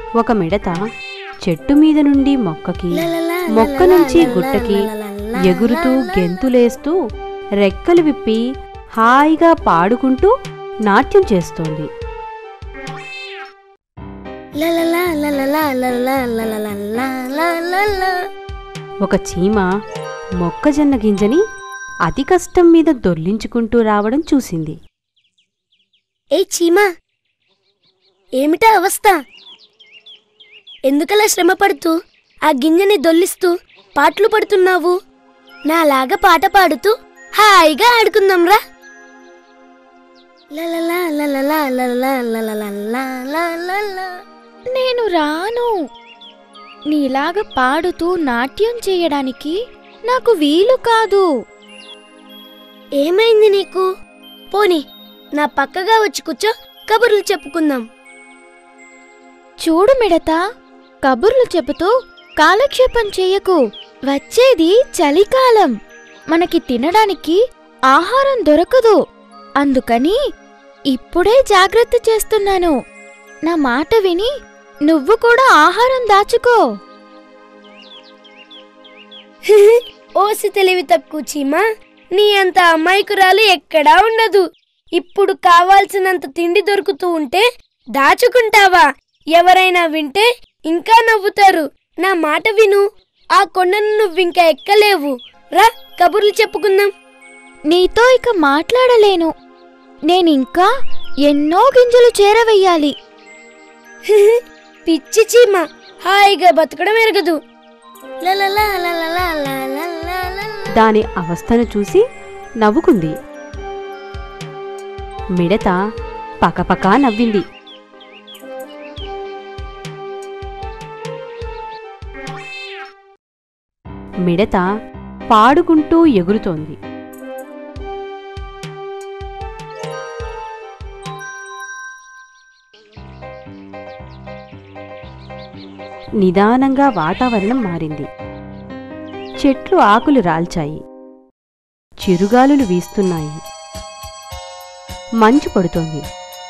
ఒక మిడత చెట్టు మీద నుండి మొక్కకి మొక్క నుంచి గుట్టకి ఎగురుతూ గెంతులేస్తూ రెక్కలు విప్పి హాయిగా పాడుకుంటూ నాట్యం చేస్తోంది ఒక చీమ మొక్కజొన్న గింజని అతి కష్టం మీద దొర్లించుకుంటూ రావడం చూసింది ఏ చీమా ఏమిటా అవస్థ ఎందుకలా శ్రమ పడుతూ ఆ గింజని దొల్లిస్తూ పాటలు పడుతున్నావు నాలాగా పాట పాడుతూ హాయిగా ఆడుకుందాంరా లలలా లలలా లలలా లలలా లలలా. నేను రాను నీలాగా పాడుతూ నాట్యం చేయడానికి నాకు వీలు కాదు ఏమైంది నీకు పోని నా పక్కగా వచ్చి కూర్చో కబుర్లు చెప్పుకుందాం చూడు మిడత కబుర్లు చెబుతూ కాలక్షేపం చెయ్యకు వచ్చేది చలికాలం మనకి తినడానికి ఆహారం దొరకదు అందుకని ఇప్పుడే జాగ్రత్త చేస్తున్నాను నా మాట విని నువ్వు కూడా ఆహారం దాచుకో ఓసి తెలివి తక్కువ చీమా నీ అంత అమాయకురాలు ఎక్కడా ఉండదు ఇప్పుడు కావాల్సినంత తిండి దొరుకుతూ ఉంటే దాచుకుంటావా ఎవరైనా వింటే ఇంకా నవ్వుతారు నా మాట విను ఆ కొండను నువ్వింకా ఎక్కలేవు రా కబుర్లు చెప్పుకుందాం నీతో ఇక మాట్లాడలేను నేనింకా ఎన్నో గింజలు చేరవెయ్యాలి పిచ్చి చీమ హాయిగా బతకడం ఎరగదు లలలా లలలా లలలా లలలా. దాని అవస్థను చూసి నవ్వుకుంది మిడత పకపకా నవ్వింది మిడత పాడుకుంటూ ఎగురుతోంది నిదానంగా వాతావరణం మారింది చెట్లు ఆకులు రాల్చాయి చిరుగాలులు వీస్తున్నాయి మంచు పడుతోంది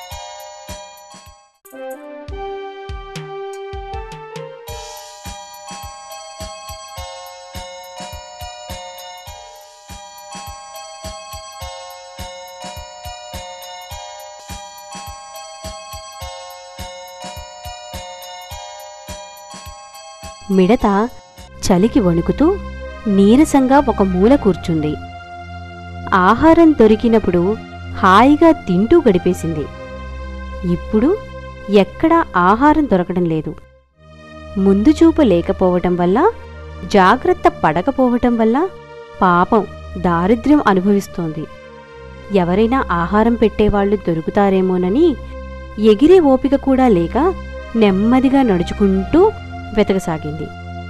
మిడత చలికి వణుకుతూ నీరసంగా ఒక మూల కూర్చుంది ఆహారం దొరికినప్పుడు హాయిగా తింటూ గడిపేసింది ఇప్పుడు ఎక్కడా ఆహారం దొరకడం లేదు ముందు చూపు లేకపోవటం వల్ల జాగ్రత్త పడకపోవటం వల్ల పాపం దారిద్ర్యం అనుభవిస్తోంది ఎవరైనా ఆహారం పెట్టేవాళ్లు దొరుకుతారేమోనని ఎగిరే ఓపిక కూడా లేక నెమ్మదిగా నడుచుకుంటూ వెతకసాగింది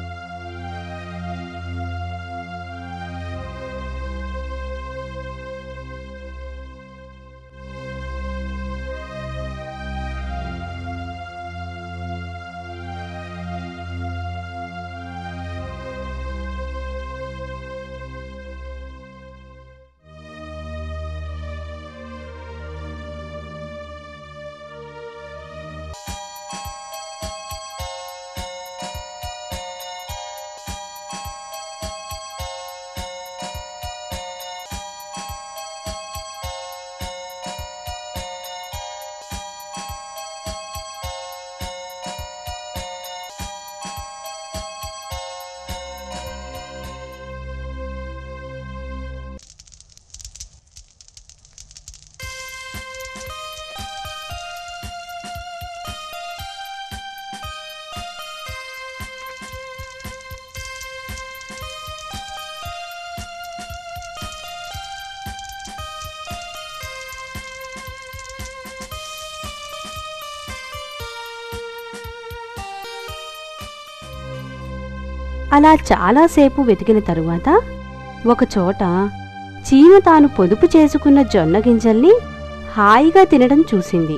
అలా చాలాసేపు వెతికిన తరువాత ఒకచోట చీమ తాను పొదుపు చేసుకున్న జొన్న గింజల్ని హాయిగా తినడం చూసింది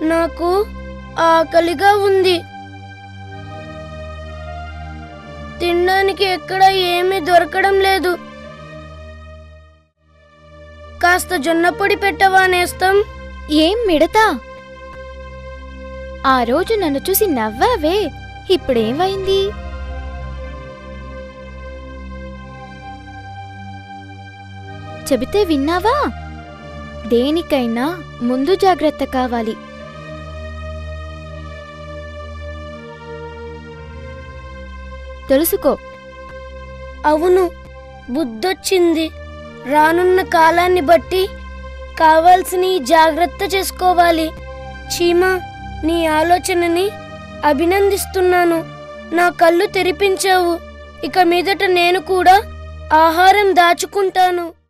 నాకు ఆకలిగా ఉంది తినడానికి ఎక్కడ ఏమీ దొరకడం లేదు కాస్త జొన్న పొడి పెట్టవా నేస్తం ఏం మిడతా ఆ రోజు నన్ను చూసి నవ్వావే ఇప్పుడేమైంది చెబితే విన్నావా దేనికైనా ముందు జాగ్రత్త కావాలి తెలుసుకో అవును బుద్ధొచ్చింది రానున్న కాలాన్ని బట్టి కావాల్సిన జాగ్రత్త చేసుకోవాలి చీమా నీ ఆలోచనని అభినందిస్తున్నాను నా కళ్ళు తెరిపించావు ఇక మీదట నేను కూడా ఆహారం దాచుకుంటాను